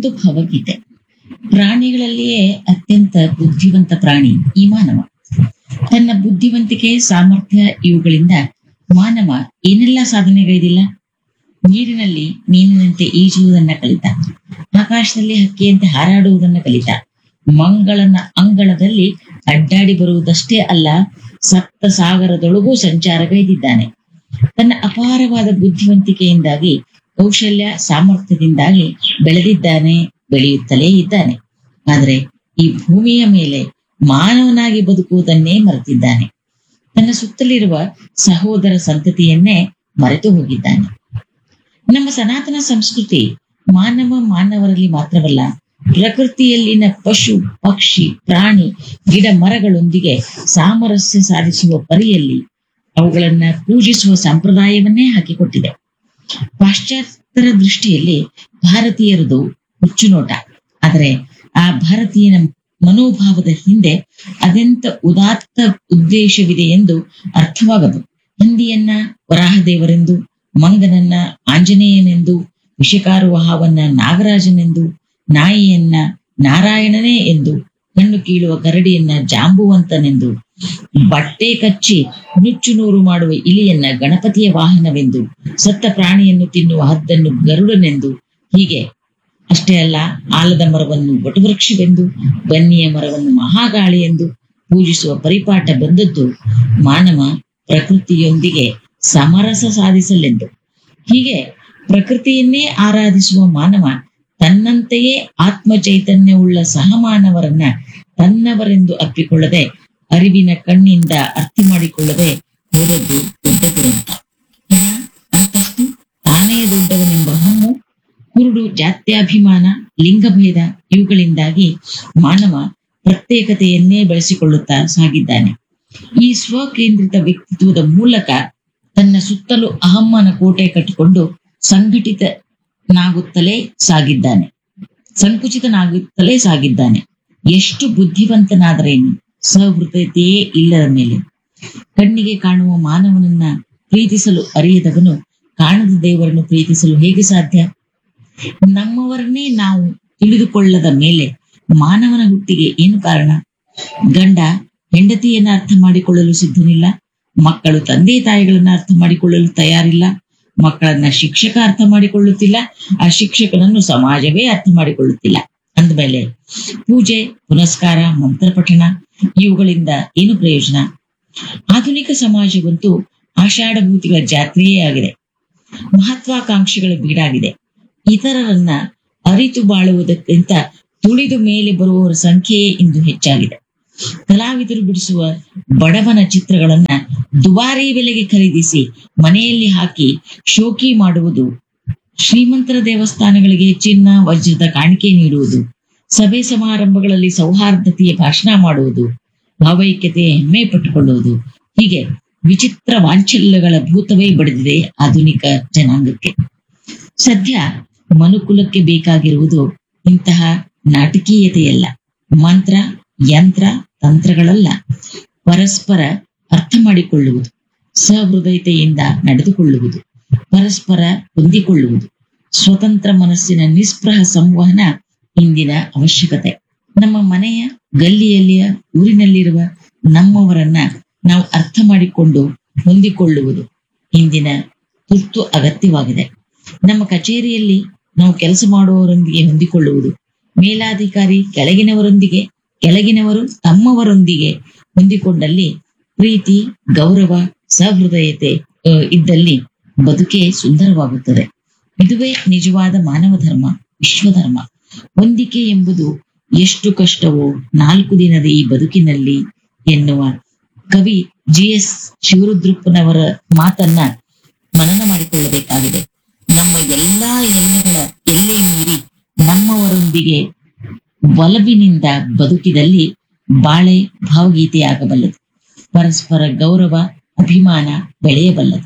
ಒಂದು ಭವಗೀತೆ ಪ್ರಾಣಿಗಳಲ್ಲಿಯೇ ಅತ್ಯಂತ ಬುದ್ಧಿವಂತ ಪ್ರಾಣಿ ಈ ಮಾನವ ತನ್ನ ಬುದ್ಧಿವಂತಿಕೆ ಸಾಮರ್ಥ್ಯ ಇವುಗಳಿಂದ ಮಾನವ ಏನೆಲ್ಲ ಸಾಧನೆಗೈದಿಲ್ಲ ನೀರಿನಲ್ಲಿ ಮೀನಿನಂತೆ ಈಜುವುದನ್ನ ಕಲಿತ ಆಕಾಶದಲ್ಲಿ ಹಕ್ಕಿಯಂತೆ ಹಾರಾಡುವುದನ್ನ ಕಲಿತ ಮಂಗಳನ ಅಂಗಳದಲ್ಲಿ ಅಡ್ಡಾಡಿ ಬರುವುದಷ್ಟೇ ಅಲ್ಲ ಸಪ್ತ ಸಾಗರದೊಳಗೂ ಸಂಚಾರಗೈದಿದ್ದಾನೆ ತನ್ನ ಅಪಾರವಾದ ಬುದ್ಧಿವಂತಿಕೆಯಿಂದಾಗಿ ಕೌಶಲ್ಯ ಸಾಮರ್ಥ್ಯದಿಂದಾಗಿ ಬೆಳೆದಿದ್ದಾನೆ ಬೆಳೆಯುತ್ತಲೇ ಇದ್ದಾನೆ ಆದರೆ ಈ ಭೂಮಿಯ ಮೇಲೆ ಮಾನವನಾಗಿ ಬದುಕುವುದನ್ನೇ ಮರೆತಿದ್ದಾನೆ ತನ್ನ ಸುತ್ತಲಿರುವ ಸಹೋದರ ಸಂತತಿಯನ್ನೇ ಮರೆತು ಹೋಗಿದ್ದಾನೆ ನಮ್ಮ ಸನಾತನ ಸಂಸ್ಕೃತಿ ಮಾನವ ಮಾನವರಲ್ಲಿ ಮಾತ್ರವಲ್ಲ ಪ್ರಕೃತಿಯಲ್ಲಿನ ಪಶು ಪಕ್ಷಿ ಪ್ರಾಣಿ ಗಿಡ ಮರಗಳೊಂದಿಗೆ ಸಾಮರಸ್ಯ ಸಾಧಿಸುವ ಪರಿಯಲ್ಲಿ ಅವುಗಳನ್ನ ಪೂಜಿಸುವ ಸಂಪ್ರದಾಯವನ್ನೇ ಹಾಕಿಕೊಟ್ಟಿದೆ ಪಾಶ್ಚಾತ್ಯರ ದೃಷ್ಟಿಯಲ್ಲಿ ಭಾರತೀಯರದು ಹುಚ್ಚುನೋಟ ಆದರೆ ಆ ಭಾರತೀಯನ ಮನೋಭಾವದ ಹಿಂದೆ ಅದೆಂತ ಉದಾತ್ತ ಉದ್ದೇಶವಿದೆ ಎಂದು ಅರ್ಥವಾಗದು ಹಿಂದಿಯನ್ನ ವರಾಹದೇವರೆಂದು ಮಂಗನನ್ನ ಆಂಜನೇಯನೆಂದು ವಿಷಕಾರುವ ಹಾವನ್ನ ನಾಗರಾಜನೆಂದು ನಾಯಿಯನ್ನ ನಾರಾಯಣನೇ ಎಂದು ಕಣ್ಣು ಕೀಳುವ ಕರಡಿಯನ್ನ ಜಾಂಬುವಂತನೆಂದು ಬಟ್ಟೆ ಕಚ್ಚಿ ನುಚ್ಚು ನೂರು ಮಾಡುವ ಇಲಿಯನ್ನ ಗಣಪತಿಯ ವಾಹನವೆಂದು ಸತ್ತ ಪ್ರಾಣಿಯನ್ನು ತಿನ್ನುವ ಹದ್ದನ್ನು ಗರುಡನೆಂದು ಹೀಗೆ ಅಷ್ಟೇ ಅಲ್ಲ ಆಲದ ಮರವನ್ನು ವಟವೃಕ್ಷವೆಂದು ಬನ್ನಿಯ ಮರವನ್ನು ಮಹಾಗಾಳಿ ಎಂದು ಪೂಜಿಸುವ ಪರಿಪಾಠ ಬಂದದ್ದು ಮಾನವ ಪ್ರಕೃತಿಯೊಂದಿಗೆ ಸಮರಸ ಸಾಧಿಸಲೆಂದು ಹೀಗೆ ಪ್ರಕೃತಿಯನ್ನೇ ಆರಾಧಿಸುವ ಮಾನವ ತನ್ನಂತೆಯೇ ಆತ್ಮ ಚೈತನ್ಯವುಳ್ಳ ಸಹಮಾನವರನ್ನ ತನ್ನವರೆಂದು ಅಪ್ಪಿಕೊಳ್ಳದೆ ಅರಿವಿನ ಕಣ್ಣಿಂದ ಅರ್ಥ ಮಾಡಿಕೊಳ್ಳದೆ ಹೋದದ್ದು ದೊಡ್ಡ ದುರಂತ ಹೆಣ, ಅಂತಸ್ತು ತಾನೇ ದೊಡ್ಡವನೆಂಬ ಹಮ್ಮು ಕುರುಡು ಜಾತ್ಯಾಭಿಮಾನ ಲಿಂಗಭೇದ ಇವುಗಳಿಂದಾಗಿ ಮಾನವ ಪ್ರತ್ಯೇಕತೆಯನ್ನೇ ಬೆಳೆಸಿಕೊಳ್ಳುತ್ತಾ ಸಾಗಿದ್ದಾನೆ ಈ ಸ್ವಕೇಂದ್ರಿತ ವ್ಯಕ್ತಿತ್ವದ ಮೂಲಕ ತನ್ನ ಸುತ್ತಲೂ ಅಹಮ್ಮನ ಕೋಟೆ ಕಟ್ಟಿಕೊಂಡು ಸಂಘಟಿತನಾಗುತ್ತಲೇ ಸಾಗಿದ್ದಾನೆ ಸಂಕುಚಿತನಾಗುತ್ತಲೇ ಸಾಗಿದ್ದಾನೆ ಎಷ್ಟು ಬುದ್ಧಿವಂತನಾದರೇನು ಸಹೃದಯತೆಯೇ ಇಲ್ಲದ ಮೇಲೆ ಕಣ್ಣಿಗೆ ಕಾಣುವ ಮಾನವನನ್ನ ಪ್ರೀತಿಸಲು ಅರಿಯದವನು ಕಾಣದ ದೇವರನ್ನು ಪ್ರೀತಿಸಲು ಹೇಗೆ ಸಾಧ್ಯ ನಮ್ಮವರನ್ನೇ ನಾವು ತಿಳಿದುಕೊಳ್ಳದ ಮೇಲೆ ಮಾನವನ ಹುಟ್ಟಿಗೆ ಏನು ಕಾರಣ ಗಂಡ ಹೆಂಡತಿಯನ್ನ ಅರ್ಥ ಮಾಡಿಕೊಳ್ಳಲು ಸಿದ್ಧನಿಲ್ಲ ಮಕ್ಕಳು ತಂದೆ ತಾಯಿಗಳನ್ನ ಅರ್ಥ ಮಾಡಿಕೊಳ್ಳಲು ತಯಾರಿಲ್ಲ ಮಕ್ಕಳನ್ನ ಶಿಕ್ಷಕ ಅರ್ಥ ಮಾಡಿಕೊಳ್ಳುತ್ತಿಲ್ಲ ಆ ಶಿಕ್ಷಕನನ್ನು ಸಮಾಜವೇ ಅರ್ಥ ಮಾಡಿಕೊಳ್ಳುತ್ತಿಲ್ಲ ಅಂದಮೇಲೆ ಪೂಜೆ ಪುನಸ್ಕಾರ ಮಂತ್ರ ಪಠಣ ಇವುಗಳಿಂದ ಏನು ಪ್ರಯೋಜನ ಆಧುನಿಕ ಸಮಾಜವಂತೂ ಆಷಾಢಭೂತಿಗಳ ಜಾತ್ರೆಯೇ ಆಗಿದೆ ಮಹತ್ವಾಕಾಂಕ್ಷೆಗಳ ಬೀಡಾಗಿದೆ ಇತರರನ್ನ ಅರಿತು ಬಾಳುವುದಕ್ಕಿಂತ ತುಳಿದು ಮೇಲೆ ಬರುವವರ ಸಂಖ್ಯೆಯೇ ಇಂದು ಹೆಚ್ಚಾಗಿದೆ ಕಲಾವಿದರು ಬಿಡಿಸುವ ಬಡವನ ಚಿತ್ರಗಳನ್ನ ದುಬಾರಿ ಬೆಲೆಗೆ ಖರೀದಿಸಿ ಮನೆಯಲ್ಲಿ ಹಾಕಿ ಶೋಕಿ ಮಾಡುವುದು ಶ್ರೀಮಂತರ ದೇವಸ್ಥಾನಗಳಿಗೆ ಚಿನ್ನ ವಜ್ರದ ಕಾಣಿಕೆ ನೀಡುವುದು ಸಭೆ ಸಮಾರಂಭಗಳಲ್ಲಿ ಸೌಹಾರ್ದತೆಯ ಭಾಷಣ ಮಾಡುವುದು ಭಾವೈಕ್ಯತೆಯ ಹೆಮ್ಮೆ ಪಟ್ಟುಕೊಳ್ಳುವುದು ಹೀಗೆ ವಿಚಿತ್ರ ವಾಂಚಲ್ಯಗಳ ಭೂತವೇ ಬಡಿದಿದೆ ಆಧುನಿಕ ಜನಾಂಗಕ್ಕೆ ಸದ್ಯ ಮನುಕುಲಕ್ಕೆ ಬೇಕಾಗಿರುವುದು ಇಂತಹ ನಾಟಕೀಯತೆಯಲ್ಲ ಮಂತ್ರ ಯಂತ್ರ ತಂತ್ರಗಳಲ್ಲ ಪರಸ್ಪರ ಅರ್ಥ ಮಾಡಿಕೊಳ್ಳುವುದು ಸಹೃದಯತೆಯಿಂದ ನಡೆದುಕೊಳ್ಳುವುದು ಪರಸ್ಪರ ಹೊಂದಿಕೊಳ್ಳುವುದು ಸ್ವತಂತ್ರ ಮನಸ್ಸಿನ ನಿಸ್ಪೃಹ ಸಂವಹನ ಇಂದಿನ ಅವಶ್ಯಕತೆ ನಮ್ಮ ಮನೆಯ ಗಲ್ಲಿಯಲ್ಲಿಯ ಊರಿನಲ್ಲಿರುವ ನಮ್ಮವರನ್ನ ನಾವು ಅರ್ಥ ಮಾಡಿಕೊಂಡು ಹೊಂದಿಕೊಳ್ಳುವುದು ಇಂದಿನ ತುರ್ತು ಅಗತ್ಯವಾಗಿದೆ ನಮ್ಮ ಕಚೇರಿಯಲ್ಲಿ ನಾವು ಕೆಲಸ ಮಾಡುವವರೊಂದಿಗೆ ಹೊಂದಿಕೊಳ್ಳುವುದು ಮೇಲಾಧಿಕಾರಿ ಕೆಳಗಿನವರೊಂದಿಗೆ ಕೆಳಗಿನವರು ತಮ್ಮವರೊಂದಿಗೆ ಹೊಂದಿಕೊಂಡಲ್ಲಿ ಪ್ರೀತಿ ಗೌರವ ಸಹೃದಯತೆ ಆ, ಇದ್ದಲ್ಲಿ ಬದುಕೇ ಸುಂದರವಾಗುತ್ತದೆ ಇದುವೇ ನಿಜವಾದ ಮಾನವ ಧರ್ಮ ವಿಶ್ವಧರ್ಮ ಹೊಂದಿಕೆ ಎಂಬುದು ಎಷ್ಟು ಕಷ್ಟವೋ ನಾಲ್ಕು ದಿನದ ಈ ಬದುಕಿನಲ್ಲಿ ಎನ್ನುವ ಕವಿ ಜಿ ಎಸ್ ಶಿವರುದ್ರಪ್ಪನವರ ಮಾತನ್ನ ಮನನ ಮಾಡಿಕೊಳ್ಳಬೇಕಾಗಿದೆ ನಮ್ಮ ಎಲ್ಲಾ ಎಲ್ಲೆಗಳ ಎಲ್ಲೇ ಮೀರಿ ನಮ್ಮವರೊಂದಿಗೆ ಒಲವಿನಿಂದ ಬದುಕಿದಲ್ಲಿ ಬಾಳೆ ಭಾವಗೀತೆಯಾಗಬಲ್ಲದು ಪರಸ್ಪರ ಗೌರವ ಅಭಿಮಾನ ಬೆಳೆಯಬಲ್ಲದು